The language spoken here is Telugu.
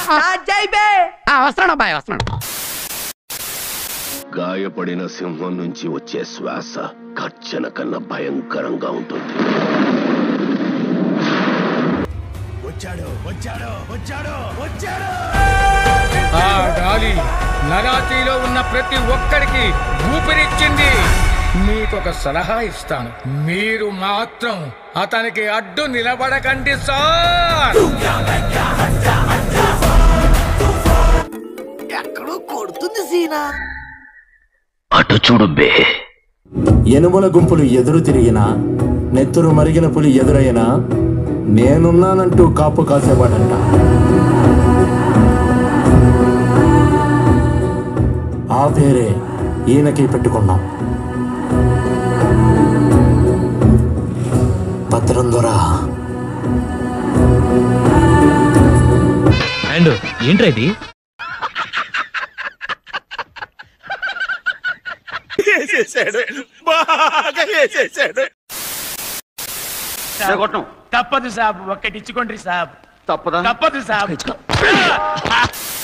స్టార్ట్ చేయిబే ఆ, వస్తున్నాడు అబ్బాయి వస్తున్నాడు గాయపడిన సింహం నుంచి వచ్చే శ్వాస గర్జన కన్నా భయంకరంగా ఉంటుంది ఆ గాలి నరాతిలో ఉన్న ప్రతి ఒక్కరికి ఊపిరిచ్చింది మీకొక సలహా ఇస్తాను మీరు మాత్రం అతనికి అడ్డు నిలబడకండి సార్ ఎక్కడో కొడుతుంది సీనా అటు చూడు బే ఎనుముల గుంపులు ఎదురు తిరిగినా నెత్తురు మరిగిన పులి ఎదురైనా నేనున్నానంటూ కాపు కాసేవాడంట ఆ పేరే ఈయనకి పెట్టుకున్నాం భద్రం దొరా అండ్ ఏంట్రా ఇది తప్పదు సాబ్ ఒక్కటిచ్చుకోండి సాబ్ తప్పదా తప్పదు సాబ్